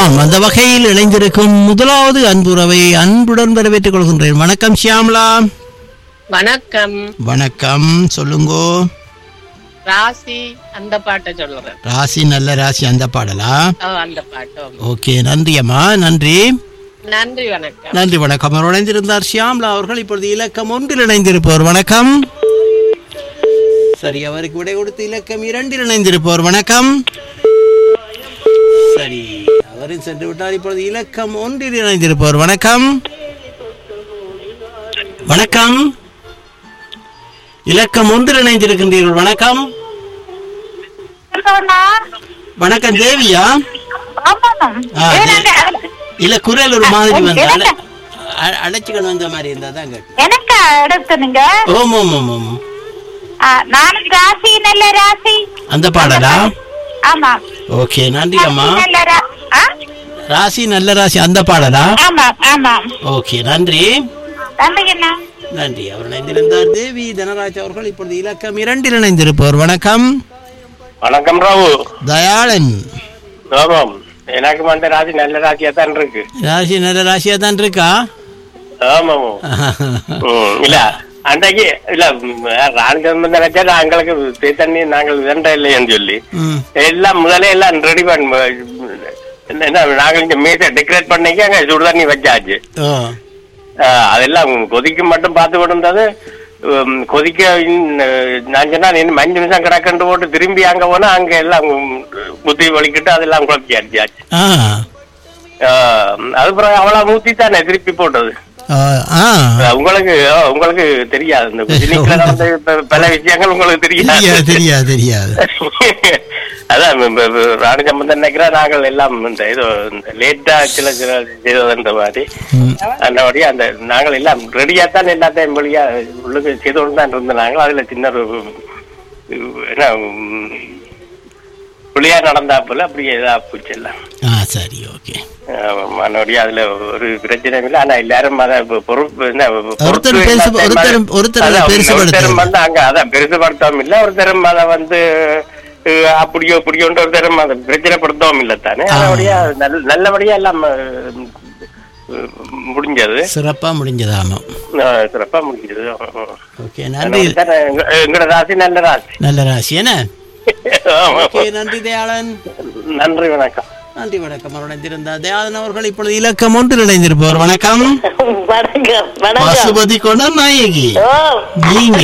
ஆம் அந்த வகையில் இணைந்திருக்கும் முதலாவது அன்புறவை அன்புடன் வரவேற்றுக் கொள்கின்றேன் வணக்கம் ஷியாம்லா வணக்கம் வணக்கம் சொல்லுங்கோ ராசி அந்த பாட்டை சொல்றேன் ராசி நல்ல ராசி அந்த பாடலா ஓ, அந்த பாட்டு ஓகே நன்றி அம்மா நன்றி நன்றி வணக்கம் நன்றி வணக்கம் அவர் இணைந்திருந்தார் ஷியாம்லா அவர்கள் இப்பொழுது இலக்கம் ஒன்றில் இணைந்திருப்பவர் வணக்கம் சரி அவருக்கு விடை கொடுத்து இலக்கம் இரண்டில் இணைந்திருப்பவர் வணக்கம் சரி அவரும் சென்று விட்டார் இப்பொழுது இலக்கம் ஒன்றில் இணைந்திருப்பவர் வணக்கம் வணக்கம் இலக்கம் ஒன்றில் இணைந்திருக்கின்றீர்கள் வணக்கம் வணக்கம் தேவியா ஆ, தே- இல்ல குரல் ஒரு மாதிரி வந்து அழ- அ- அழைச்சுக்கணும் வந்த மாதிரி இருந்தா தான் கேட்டு எனக்கு எடுத்துனுங்க ஓம் ஓம் ஓம் ஓம் நானும் ராசி நல்ல ராசி அந்த பாடலா ஆமா ஓகே நன்றி அம்மா நல்ல ரா- ஆ? ராசி நல்ல ராசி அந்த பாடலா ஆமா ஆமா ஓகே நன்றி நன்றிங்கண்ணா நன்றி அவர் இணைந்திருந்தார் தேவி தனராஜ் அவர்கள் இப்பொழுது இலக்கம் இரண்டில் இணைந்திருப்பவர் வணக்கம் வணக்கம் ராவு தயாளன் ஆமாம் எனக்கு அந்த ராசி நல்ல ராசியா தான் இருக்கு ராசி நல்ல ராசியா தான் இருக்கா ஆமாம் ம், இல்ல அன்றைக்கு இல்ல ராணுவம் நினைச்சா நாங்களுக்கு தீ தண்ணி நாங்கள் விதண்ட இல்லைன்னு சொல்லி ம் எல்லாம் முதல்ல எல்லாம் ரெடி பண்ண என்ன நாங்கள் இங்க மீசை டெக்கரேட் பண்ணிக்க அங்க சுடு தண்ணி வச்சாச்சு ஓ ஆஹ், அதெல்லாம் கொதிக்க மட்டும் பார்த்து கொண்டிருந்தது உம், கொதிக்க இன்- நான் சொன்னா இன்னும் அஞ்சு நிமிஷம் கிடக்குன்னு போட்டு திரும்பி அங்க போனா அங்க எல்லாம் குத்தி வலிக்கிட்டு அதெல்லாம் குழப்பி அடிச்சாச்சு ஆ ஆஹ், அதுக்கப்புறம் அவ்வளவு ஊத்தி தானே திருப்பி போட்டது ஆ, ஆ அஹ், உங்களுக்கு ஆ, உங்களுக்கு தெரியாது இந்த குஜினிக்குள்ள நடந்த ப- பல விஷயங்கள் உங்களுக்கு தெரியாது தெரியாது தெரியாது தெரியாது அதான் இப்ப- இப்ப ராணி சம்பந்தம் நினைக்கிறா நாங்கள் எல்லாம் இந்த இது லேட்டா சில சில செய்ததுன்ற மாதிரி ம். அந்தபடியா அந்த நாங்கள் எல்லாம் ரெடியா தான் எல்லாத்தையும் வழியா உள்ளுக்கு செய்து கொண்டு தான் இருந்தோம் நாங்கள் அதுல சின்ன ஒரு என்ன உம், புள்ளியா நடந்தாப்புல அப்படியே இதா போச்சு எல்லாம் ஆ சரி ஓகே மறுபடியும் அதுல ஒரு பிரச்சனையும் இல்லை ஆனா எல்லாரும் அத பொ- பொறுப்பு என்ன பொறுப்பு ஒருத்தர் பெருசு- எல்லாத்தையும் ஒருத்தரும் ம- ஒருத்தர் அதை அதான் பெருசுபடுத்தல. ஒருத்தரும் வந்து அங்க அதான் பெருசுபடுத்தவும் இல்ல ஒருத்தரும் அதை வந்து அஹ், அப்படியோ இப்படியோன்ற ஒருத்தரும் அதை பிரச்சனைப்படுத்தவும் இல்லை தானே ஆ. நல்லபடியா நல்ல- நல்லபடியா எல்லாம் அஹ், முடிஞ்சது சிறப்பா முடிஞ்சதாமா அஹ், சிறப்பா முடிஞ்சது ஓகே நன்றி அதனால தான் எங்க- எங்கட ராசி நல்ல ராசி நல்ல ராசி என்ன ஆமா. ஓகே நன்றி தயாளன் நன்றி வணக்கம் நன்றி வணக்கம் அவர் இணைந்திருந்தார் தயாளன் அவர்கள் இப்பொழுது இலக்கம் ஒன்றில் இணைந்திருப்பவர் வணக்கம் வணக்கம் வணக்கம் பசுபதி கொண்ட நாயகி ஓ நீங்க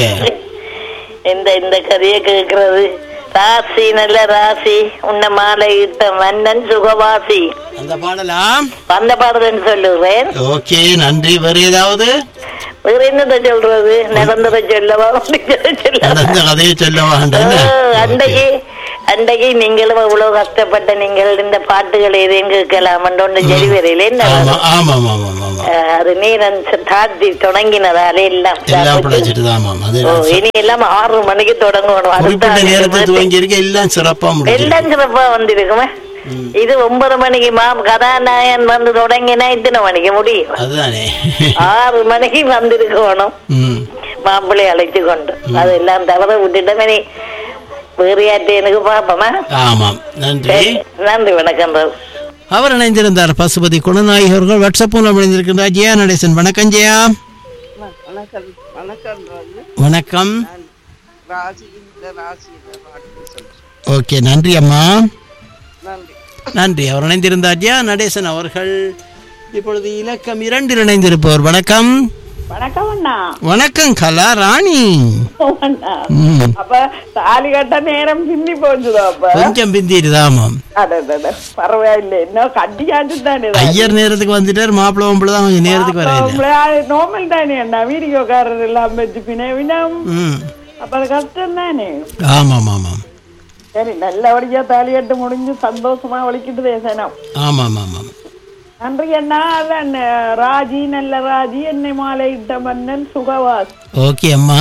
இந்த இந்த கதையை கேக்குறது ராசி நல்ல ராசி உன்ன மாலை இட்ட மன்னன் சுகவாசி அந்த பாடலா அந்த பாடல்னு சொல்லுறேன் ஓகே நன்றி வேற ஏதாவது வேற என்னத்த சொல்றது நடந்ததை சொல்லவா முடிஞ்சதை சொல்லவா நடந்த கதையை சொல்ல ஓ, வேண்டாம் அன்றைக்கு அன்றைக்கு நீங்களும் அவ்வளவு கஷ்டப்பட்ட நீங்கள் இந்த பாட்டுகள் எதையும் கேட்கலாம் ஒன்று சரி வரையில ஆமா ஆமா ஆமா ஆமா ஆமா அது நீரன் தாத்தி தொடங்கினதாலே எல்லாம் எல்லாம் பிடிச்சிட்டு தான் ஆமாம் அது ஓ, இனி எல்லாம் ஆறு மணிக்கு தொடங்கணும் அடுத்த குறிப்பிட்ட ஆண்டு நேரத்தை மாதிரி. துவங்கி இருக்க எல்லாம் சிறப்பா முடியும் எல்லாம் சிறப்பா வந்திருக்குமே இது ஒன்பது மணிக்கு மாம் கதாநாயகன் வந்து தொடங்கினா இத்தனை மணிக்கு முடியும் அதுதானே ஆறு மணிக்கு வந்திருக்கணும் ம் மாப்பிள்ளை அழைச்சு கொண்டு அதெல்லாம் தவிர விட்டுட்டமே நீ வேறு யார்ட்ட எனக்கு பாப்போமா ஆமாம் நன்றி நன்றி வணக்கம் ராவ். அவர் இணைந்திருந்தார் பசுபதி குணநாயகி அவர்கள் வாட்ஸ்அப் மூலம் இணைந்திருக்கின்றார் ஜெயா நடேசன் வணக்கம் ஜெயா வணக்கம் வணக்கம் ராஜு வணக்கம் ராசி இந்த ராசி இந்த பாட்டு சொல்றேன் ஓகே நன்றி அம்மா நன்றி நன்றி அவர் இணைந்திருந்தார் ஜெயா நடேசன் அவர்கள் இப்பொழுது இலக்கம் இரண்டில் இணைந்திருப்பவர் வணக்கம் வணக்கம் அண்ணா வணக்கம் கலா ராணி அண்ணா ம், அப்ப தாலி கட்ட நேரம் பிந்தி போச்சுதோ அப்ப கொஞ்சம் பிந்திடுது ஆமாம் அடடட, பரவாயில்லை இன்னும் கட்டியாச்சு தானே ஐயர் நேரத்துக்கு வந்துட்டார் மாப்பிள்ளை மாப்பிள்ளை தான் கொஞ்சம் நேரத்துக்கு வரையில நோமல் தானே அண்ணா வீடியோக்காரர் எல்லாம் வச்சு பினவினம் ம் அப்ப அது கஷ்டம் தானே ஆமாம் ஆமாம் சரி நல்லபடியா தாலி கட்டு முடிஞ்சு சந்தோஷமா ஒழிக்கிட்டு தேசனம் ஆமாம் ஆமாம் நன்றி அண்ணா அதான் ராஜி நல்ல ராஜி என்னை மாலையிட்ட மன்னன் சுகவாஸ் ஓகே அம்மா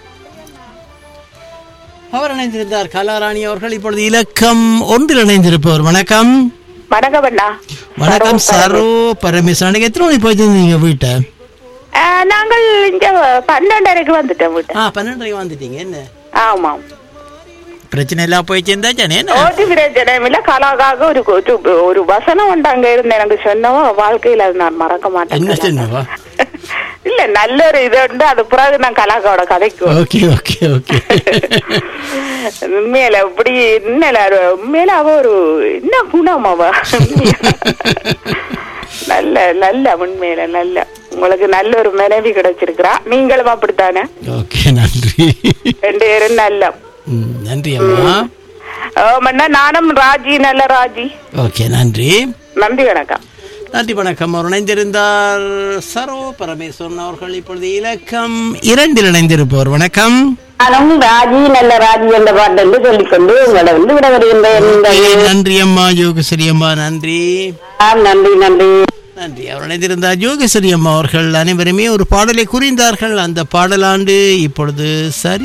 அவர் இணைந்திருந்தார் கலாராணி அவர்கள் இப்பொழுது இலக்கம் ஒன்றில் இணைந்திருப்பவர் வணக்கம் வணக்கம் அண்ணா வணக்கம் சரோ பரமேஸ்வரன் அன்னைக்கு எத்தனை மணி போயிருந்தீங்க வீட்டை ஆ, நாங்கள் இங்க பன்னெண்டரைக்கு வந்துட்டோம் வீட்டு ஆ பன்னெண்டரைக்கு வந்துட்டீங்க என்ன ஆமாம் பிரச்சனை எல்லாம் போய் சேர்ந்தாச்சானே ஒரு பிரச்சனையும் இல்ல கலாக்காக ஒரு ஒரு ஒரு வசனம் உண்டு அங்க இருந்து எனக்கு சொன்னவோ வாழ்க்கையில அது நான் மறக்க என்ன மாட்டேன் சொன்னவா இல்ல நல்ல ஒரு இது உண்டு அது பிறகு நான் கலாக்காவோட கதைக்கு ஓகே ஓகே ஓகே உண்மையில இப்படி இன்னல உண்மையில அவ ஒரு என்ன குணம் அவ உண்மையா. நல்ல நல்ல உண்மையில நல்ல உங்களுக்கு நல்ல ஒரு மனைவி கிடைச்சிருக்கிறா நீங்களும் அப்படித்தானே ஓகே நன்றி ரெண்டு பேரும் நல்ல ம், நன்றி அம்மா ஆமாண்ணா நானும் ராஜி நல்ல ராஜி ஓகே நன்றி நன்றி வணக்கம் நன்றி வணக்கம் அவர் இணைந்திருந்தார் சரோ பரமேஸ்வரன் அவர்கள் இப்பொழுது இலக்கம் இரண்டில் இணைந்திருப்பவர் வணக்கம் நானும் ராஜி நல்ல ராஜி என்ற பாட்டு என்று சொல்லிக்கொண்டு உங்களை வந்து விட வருகின்றேன் நன்றி அம்மா யோகஸ்ரீ அம்மா நன்றி ஆம், நன்றி நன்றி நன்றி அவர் இணைந்திருந்தார் யோகஸ்ரீ அம்மா அவர்கள் அனைவருமே ஒரு பாடலை குறிந்தார்கள் அந்த பாடலாண்டு இப்பொழுது சரி